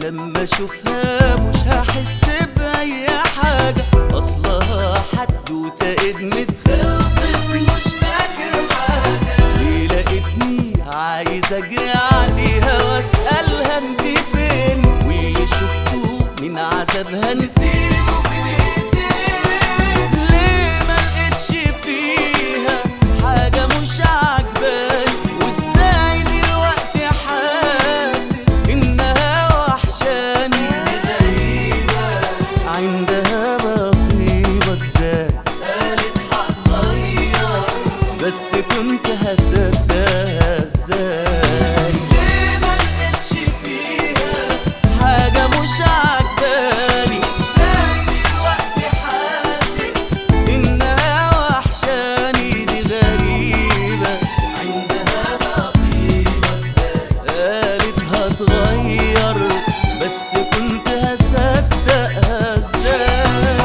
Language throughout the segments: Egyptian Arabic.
لما اشوفها مش هحس باي حاجه اصلها حدوته ادمت خلصت مش فاكر حاجه ليه لقيتني عايز اجري عليها واسالها انت فين واللي شفته من عذابها نسيبه في دقيقتين ليه ما لقيتش فيها حاجه مش عاجباني وازاي دلوقتي حاسس انها وحشاني غريبه عندها بطيبه ازاي قالت هتغير بس كنت هصدقها ازاي ليه ما لقيتش فيها حاجه مش عاجباني ازاي دلوقتي حاسس انها وحشاني دي غريبه عندها بطيبه ازاي قالت هتغير بس كنت هصدقها ازاي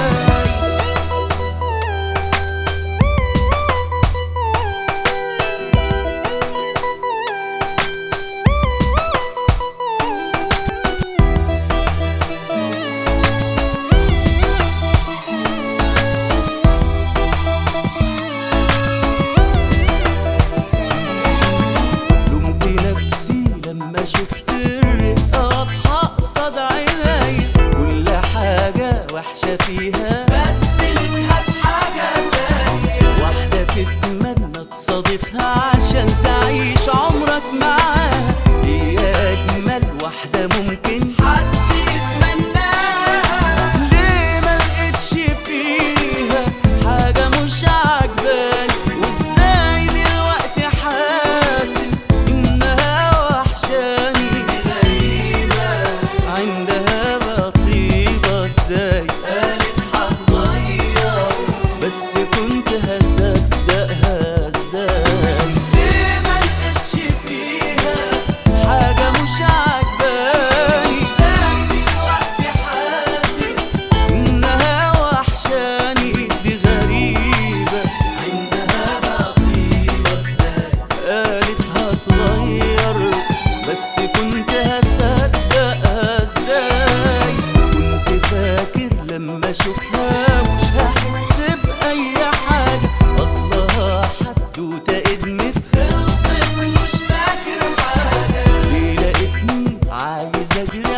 لومت نفسي لما شفت الرقة واضحة قصاد عيني كل حاجة وحشة فيها بدلتها بحاجة تانية واحدة تتمنى تصادفها عشان تعيش عمرك معاها هي أجمل واحدة ممكن حد يتمناها ليه ما لقيتش فيها حاجة مش عاجباني وازاي دلوقتي حاسس انها وحشاني غريبة عندها بطيبة ازاي قالت هتغير بس كنت هصدقها ازاي ليه ما لقيتش فيها حاجة مش عاجباني ازاي دلوقتي حاسس انها وحشاني دي غريبة عندها بطيبة ازاي قالت هتغير بس كنت هصدقها ازاي كنت فاكر لما اشوفها مش هحس بأي حاجة اصلها حدوتة ادمت خلصت مش فاكر حاجة ليه لقيتني عايز اجري